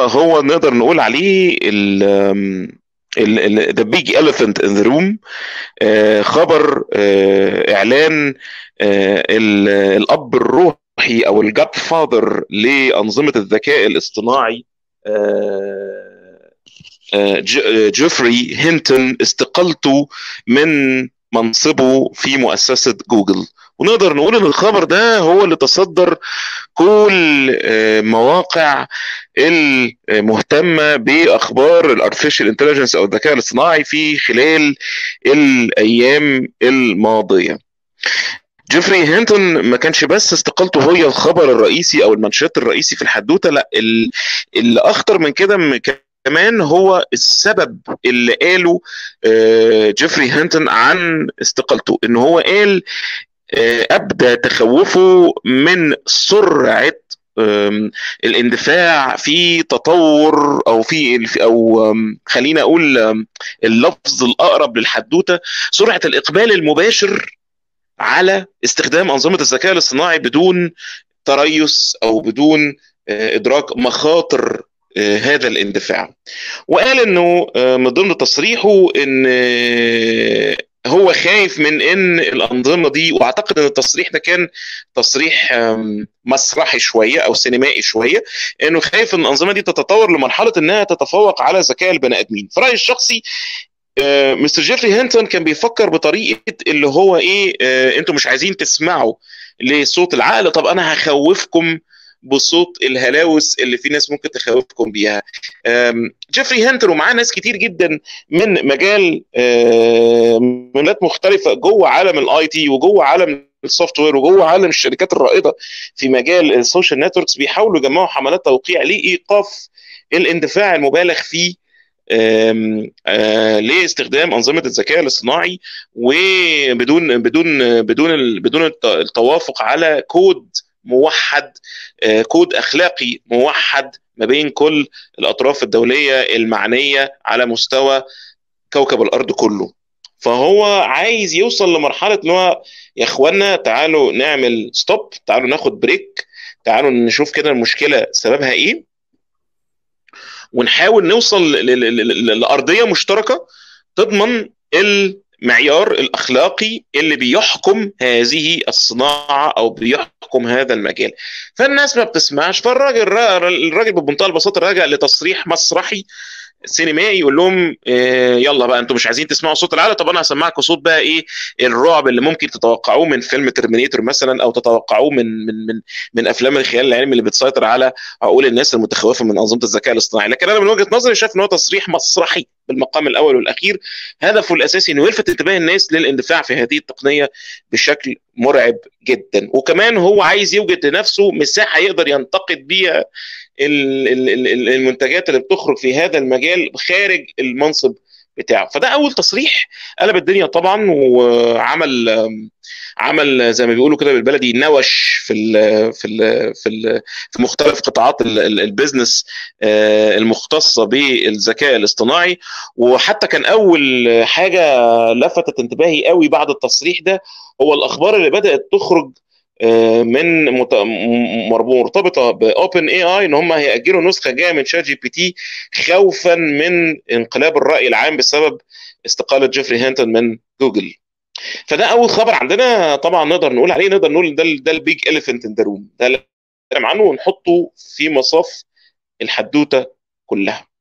هو نقدر نقول عليه ال ذا بيج elephant ان ذا روم خبر آه، اعلان آه، ال- الاب الروحي او الجاد فاذر لانظمه الذكاء الاصطناعي آه، آه، ج- آه، جيفري هينتون استقالته من منصبه في مؤسسه جوجل ونقدر نقول ان الخبر ده هو اللي تصدر كل آه، مواقع المهتمه باخبار الارتفيشال انتليجنس او الذكاء الاصطناعي في خلال الايام الماضيه جيفري هينتون ما كانش بس استقالته هي الخبر الرئيسي او المنشط الرئيسي في الحدوته لا ال- اللي اخطر من كده م- كمان هو السبب اللي قاله آه، جيفري هينتون عن استقالته ان هو قال آه، ابدى تخوفه من سرعه آم، الاندفاع في تطور او في او آم، خلينا اقول آم، اللفظ الاقرب للحدوته سرعه الاقبال المباشر على استخدام انظمه الذكاء الاصطناعي بدون تريث او بدون آه، ادراك مخاطر آه، هذا الاندفاع وقال انه آه، من ضمن تصريحه ان آه، هو خايف من ان الانظمه دي واعتقد ان التصريح ده كان تصريح آم، مسرحي شويه او سينمائي شويه انه خايف ان الانظمه دي تتطور لمرحله انها تتفوق على ذكاء البني ادمين في رايي الشخصي آه، مستر جيفري هينتون كان بيفكر بطريقه اللي هو ايه آه، انتوا مش عايزين تسمعوا لصوت العقل طب انا هخوفكم بصوت الهلاوس اللي في ناس ممكن تخوفكم بيها آم، جيفري هينتون ومعاه ناس كتير جدا من مجال آه، مجالات مختلفه جوه عالم الاي تي وجوه عالم السوفت وير وجوه عالم الشركات الرائده في مجال السوشيال نتوركس بيحاولوا يجمعوا حملات توقيع لايقاف الاندفاع المبالغ فيه آم، آه، لاستخدام انظمه الذكاء الاصطناعي وبدون بدون بدون ال- بدون الت- التوافق على كود موحد آه، كود اخلاقي موحد ما بين كل الاطراف الدوليه المعنيه على مستوى كوكب الارض كله فهو عايز يوصل لمرحله ان هو يا اخوانا تعالوا نعمل ستوب تعالوا ناخد بريك تعالوا نشوف كده المشكله سببها ايه ونحاول نوصل ل- ل- ل- ل- لارضيه مشتركه تضمن المعيار الاخلاقي اللي بيحكم هذه الصناعه او بيحكم هذا المجال فالناس ما بتسمعش فالراجل الراجل بمنتهى البساطه راجع لتصريح مسرحي سينمائي يقول لهم آه، يلا بقى انتوا مش عايزين تسمعوا صوت العالم طب انا هسمعكم صوت بقى ايه الرعب اللي ممكن تتوقعوه من فيلم ترمينيتور مثلا او تتوقعوه من من من من افلام الخيال العلمي اللي بتسيطر على عقول الناس المتخوفه من انظمه الذكاء الاصطناعي لكن انا من وجهه نظري شايف ان هو تصريح مسرحي بالمقام الاول والاخير هدفه الاساسي انه يلفت انتباه الناس للاندفاع في هذه التقنيه بشكل مرعب جدا وكمان هو عايز يوجد لنفسه مساحه يقدر ينتقد بيها ال- ال- ال- المنتجات اللي بتخرج في هذا المجال خارج المنصب بتاعه فده اول تصريح قلب الدنيا طبعا وعمل عمل زي ما بيقولوا كده بالبلدي نوش في ال في ال في ال في مختلف قطاعات ال- ال- البيزنس آه، المختصه بالذكاء الاصطناعي وحتى كان اول حاجه لفتت انتباهي قوي بعد التصريح ده هو الاخبار اللي بدات تخرج آه، من مت- م- مرتبطه باوبن اي اي ان هم هياجلوا نسخه جايه من شات جي بي تي خوفا من انقلاب الراي العام بسبب استقاله جيفري هانتون من جوجل فده اول خبر عندنا طبعا نقدر نقول عليه نقدر نقول ده ال- ده البيج اليفنت ان ذا روم ده اللي نتكلم عنه ونحطه في مصاف الحدوته كلها